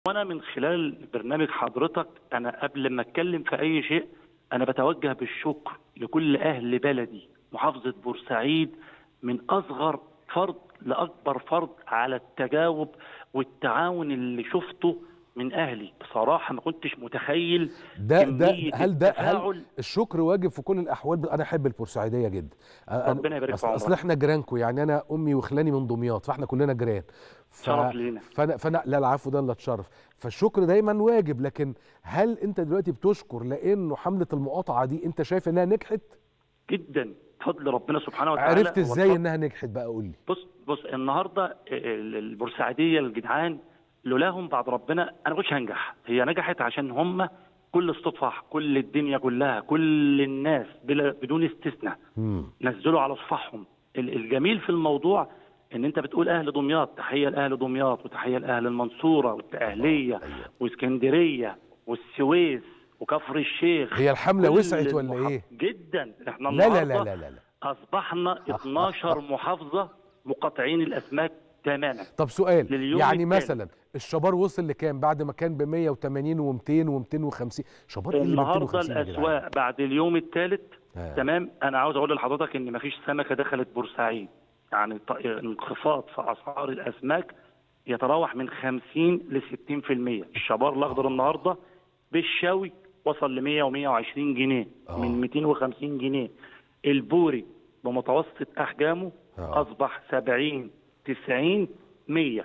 وانا من خلال برنامج حضرتك انا قبل ما اتكلم في اي شيء انا بتوجه بالشكر لكل اهل بلدي محافظه بورسعيد من اصغر فرد لاكبر فرد على التجاوب والتعاون اللي شفته من اهلي بصراحه ما كنتش متخيل ده ده كمية هل ده هل التفاعل. الشكر واجب في كل الاحوال انا احب البورسعيديه جدا أنا- ربنا يبارك في اصل, أصل عمرك. احنا جيرانكو يعني انا امي وخلاني من دمياط فاحنا كلنا جيران ف... شرف لينا. فانا فانا لا العفو ده اللي اتشرف فالشكر دايما واجب لكن هل انت دلوقتي بتشكر لانه حمله المقاطعه دي انت شايف انها نجحت جدا بفضل ربنا سبحانه وتعالى عرفت ازاي وبفضل- انها نجحت بقى قول لي بص بص النهارده ال- البورسعيديه الجدعان لولاهم بعد ربنا انا كنتش هنجح هي نجحت عشان هم كل الصدفه كل الدنيا كلها كل الناس بلا بدون استثناء مم. نزلوا على صفحهم ال- الجميل في الموضوع ان انت بتقول اهل دمياط تحيه لاهل دمياط وتحيه لاهل المنصوره والدقهليه واسكندريه والسويس وكفر الشيخ هي الحملة كل وسعت ولا المحافظ- إيه؟ جدا احنا لا لا لا النهاردة لا لا, لا. اصبحنا 12 محافظه مقاطعين الاسماك تماما طب سؤال لليوم يعني التالي. مثلا الشبار وصل لكام بعد ما كان ب 180 و200 و250 شبار ايه اللي ب النهارده 250 يا جدعان؟ الاسواق بعد اليوم الثالث آه. تمام انا عاوز اقول لحضرتك ان مفيش سمكه دخلت بورسعيد يعني ط- انخفاض في اسعار الاسماك يتراوح من 50 ل 60% الشبار الاخضر النهارده بالشوي وصل ل 100 و120 جنيه آه. من 250 جنيه البوري بمتوسط احجامه آه. اصبح 70 90 100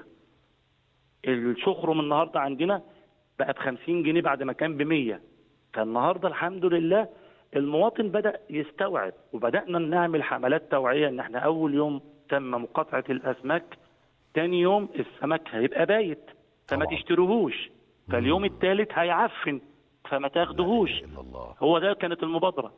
الشخرم النهارده عندنا بقى ب 50 جنيه بعد ما كان ب 100 فالنهارده الحمد لله المواطن بدا يستوعب وبدانا نعمل حملات توعيه ان احنا اول يوم تم مقاطعه الاسماك تاني يوم السمك هيبقى بايت فما طبعاً. تشتروهوش فاليوم الثالث هيعفن فما تاخدوهوش الا الله هو ده كانت المبادره